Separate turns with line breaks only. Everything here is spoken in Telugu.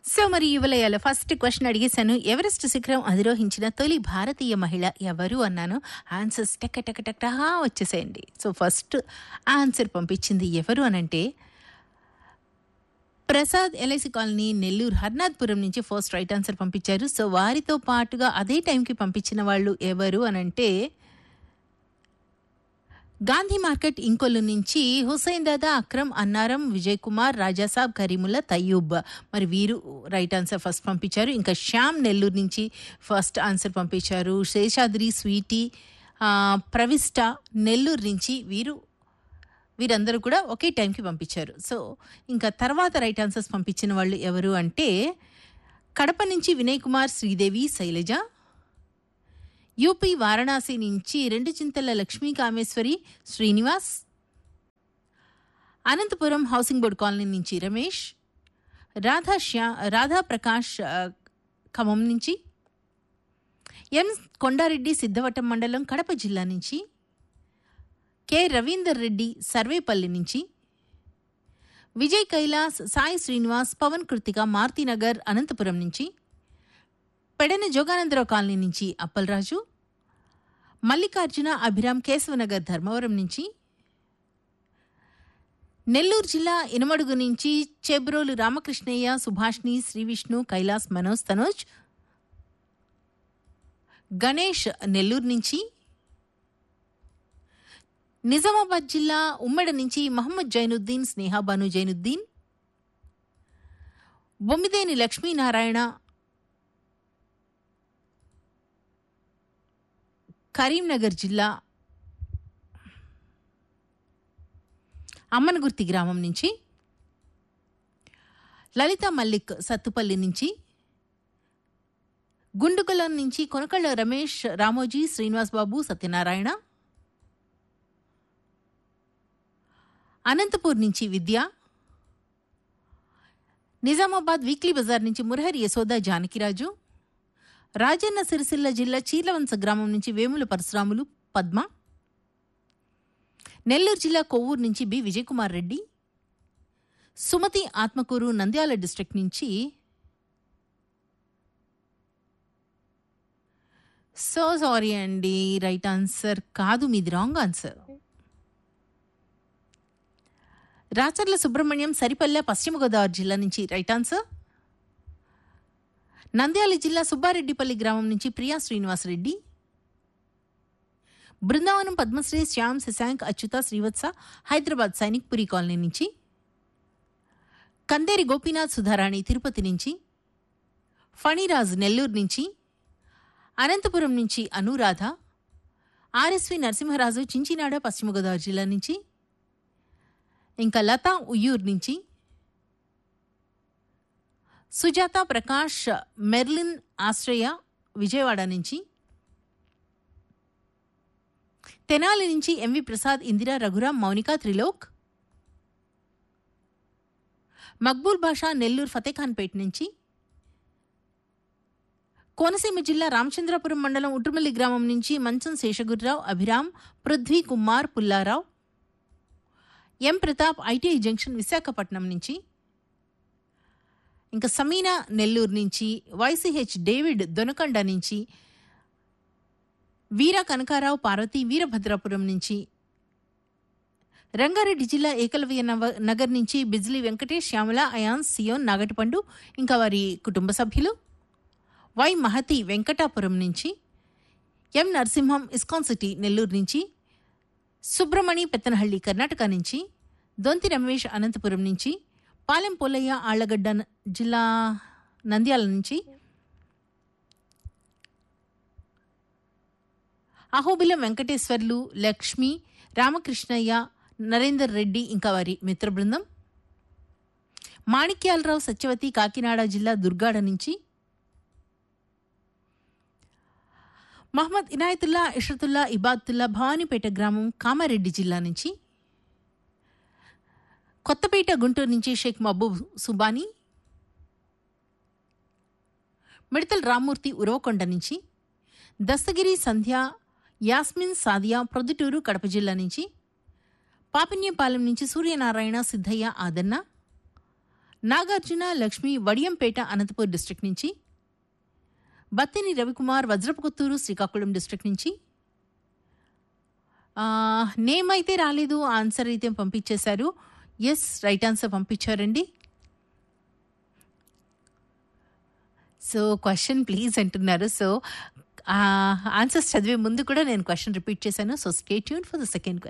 సో మరి ఇవలయాల ఫస్ట్ క్వశ్చన్ అడిగేశాను ఎవరెస్ట్ శిఖరం అధిరోహించిన తొలి భారతీయ మహిళ ఎవరు అన్నాను ఆన్సర్స్ టక టక టక టకా వచ్చేసేయండి సో ఫస్ట్ ఆన్సర్ పంపించింది ఎవరు అనంటే ప్రసాద్ ఎల్ఐసి కాలనీ నెల్లూరు హర్నాథ్పురం నుంచి ఫస్ట్ రైట్ ఆన్సర్ పంపించారు సో వారితో పాటుగా అదే టైంకి పంపించిన వాళ్ళు ఎవరు అనంటే గాంధీ మార్కెట్ ఇంకొల్లు నుంచి హుసైన్ దాదా అక్రమ్ అన్నారం విజయ్ కుమార్ రాజాసాబ్ కరీముల్లా తయ్యూబ్ మరి వీరు రైట్ ఆన్సర్ ఫస్ట్ పంపించారు ఇంకా శ్యామ్ నెల్లూరు నుంచి ఫస్ట్ ఆన్సర్ పంపించారు శేషాద్రి స్వీటీ ఆ, ప్రవిష్ట నెల్లూరు నుంచి వీరు వీరందరూ కూడా ఒకే టైంకి పంపించారు సో ఇంకా తర్వాత రైట్ ఆన్సర్స్ పంపించిన వాళ్ళు ఎవరు అంటే కడప నుంచి వినయ్ కుమార్ శ్రీదేవి శైలజ యూపీ వారణాసి నుంచి రెండు Chintala Lakshmi Kameswari Srinivas Anantapuram housing board colony నుంచి రమేష్ రాధా శ్యా రాధా ప్రకాష్ ఆ, ఖమ్మం నుంచి ఎం కొండారెడ్డి సిద్ధవటం మండలం కడప జిల్లా నుంచి కె రవీందర్ రెడ్డి సర్వేపల్లి నుంచి విజయ్ కైలాస్ సాయి శ్రీనివాస్ పవన్ కృతిక మారుతినగర్ అనంతపురం నుంచి పెడన జోగానందరావు కాలనీ నుంచి అప్పలరాజు మల్లికార్జున అభిరామ్ కేశవనగర్ ధర్మవరం నుంచి నెల్లూరు జిల్లా ఇనమడుగు నుంచి చెబ్రోలు రామకృష్ణయ్య సుభాష్ని శ్రీవిష్ణు కైలాస్ మనోజ్ తనోజ్ గణేష్ నెల్లూరు నుంచి నిజామాబాద్ జిల్లా ఉమ్మడి నుంచి మహమ్మద్ జైనుద్దీన్ స్నేహాబాను జైనుద్దీన్ బొమ్మిదేని లక్ష్మీనారాయణ కరీంనగర్ జిల్లా అమ్మనగుర్తి గ్రామం నుంచి లలిత మల్లిక్ సత్తుపల్లి నుంచి గుండుకలం నుంచి కొనకళ్ళ రమేష్ రామోజీ శ్రీనివాస్ బాబు సత్యనారాయణ అనంతపూర్ నుంచి విద్య నిజామాబాద్ వీక్లీ బజార్ నుంచి మురహరి యశోద జానకిరాజు రాజన్న సిరిసిల్ల జిల్లా చీర్లవంశ గ్రామం నుంచి వేముల పరశురాములు పద్మ నెల్లూరు జిల్లా కొవ్వూరు నుంచి బి విజయకుమార్ రెడ్డి సుమతి ఆత్మకూరు నంద్యాల డిస్ట్రిక్ట్ నుంచి సో సారీ అండి రైట్ ఆన్సర్ కాదు మీది రాంగ్ ఆన్సర్ రాచర్ల సుబ్రహ్మణ్యం సరిపల్లె పశ్చిమ గోదావరి జిల్లా నుంచి రైట్ ఆన్సర్ నంద్యాల జిల్లా సుబ్బారెడ్డిపల్లి గ్రామం నుంచి ప్రియా శ్రీనివాసరెడ్డి బృందావనం పద్మశ్రీ శ్యామ్ శశాంక్ అచ్యుత శ్రీవత్స హైదరాబాద్ సైనిక్ పురి కాలనీ నుంచి కందేరి గోపీనాథ్ సుధారాణి తిరుపతి నుంచి ఫణిరాజ్ నెల్లూరు నుంచి అనంతపురం నుంచి అనురాధ ఆర్ఎస్వి నరసింహరాజు చించినాడ పశ్చిమ గోదావరి జిల్లా నుంచి ఇంకా లతా ఉయ్యూరు నుంచి సుజాత ప్రకాష్ మెర్లిన్ ఆశ్రయ విజయవాడ నుంచి తెనాలి నుంచి ఎంవి ప్రసాద్ ఇందిరా రఘురాం మౌనిక త్రిలోక్ మక్బూల్ బాషా నెల్లూరు ఫతేఖాన్పేట నుంచి కోనసీమ జిల్లా రామచంద్రపురం మండలం ఉట్రుమల్లి గ్రామం నుంచి Mancham Seshagurrao Abhiram Prithvi Kumar Pullarao M Pratap ITI junction Visakhapatnam నుంచి ఇంకా సమీనా నెల్లూరు నుంచి వైసీహెచ్ డేవిడ్ దొనకొండ నుంచి వీర కనకారావు పార్వతి వీరభద్రాపురం నుంచి రంగారెడ్డి జిల్లా ఏకలవ్య నవ నగర్ నుంచి బిజ్లీ వెంకటేష్ శ్యామల అయాన్స్ సియోన్ నాగటిపండు ఇంకా వారి కుటుంబ సభ్యులు వై మహతి వెంకటాపురం నుంచి M Narasimham ISKCON city Nellore నుంచి సుబ్రమణి పెత్తనహళ్లి కర్ణాటక నుంచి దొంతి రమేష్ అనంతపురం నుంచి పాలెం పోలయ్య ఆళ్లగడ్డ న- జిల్లా నంద్యాల నుంచి అహోబిలం వెంకటేశ్వర్లు లక్ష్మి రామకృష్ణయ్య నరేందర్ రెడ్డి ఇంకా వారి మిత్ర బృందం మాణిక్యాలరావు సత్యవతి కాకినాడ జిల్లా దుర్గాడ నుంచి మహమ్మద్ ఇనాయతుల్లా ఇషరతుల్లా ఇబాతుల్లా భవానీపేట గ్రామం కామారెడ్డి జిల్లా నుంచి కొత్తపేట గుంటూరు నుంచి షేక్ మహబూబ్ సుబానీ మిడతల్ రామ్మూర్తి ఉరవకొండ నుంచి దస్తగిరి సంధ్య యాస్మిన్ సాదియా ప్రొద్దుటూరు కడప జిల్లా నుంచి పాపిన్యపాలెం నుంచి సూర్యనారాయణ సిద్ధయ్య ఆదన్న నాగార్జున లక్ష్మి వడియంపేట అనంతపూర్ డిస్ట్రిక్ట్ నుంచి బత్తిని రవికుమార్ వజ్రపుకొత్తూరు శ్రీకాకుళం డిస్ట్రిక్ట్ నుంచి నేమ్ అయితే రాలేదు ఆన్సర్ అయితే పంపించేశారు ఎస్ రైట్ ఆన్సర్ పంపించారండి సో క్వశ్చన్ ప్లీజ్ అంటున్నారు సో ఆన్సర్స్ చదివే ముందు కూడా నేను క్వశ్చన్ రిపీట్ చేశాను so stay tune for the second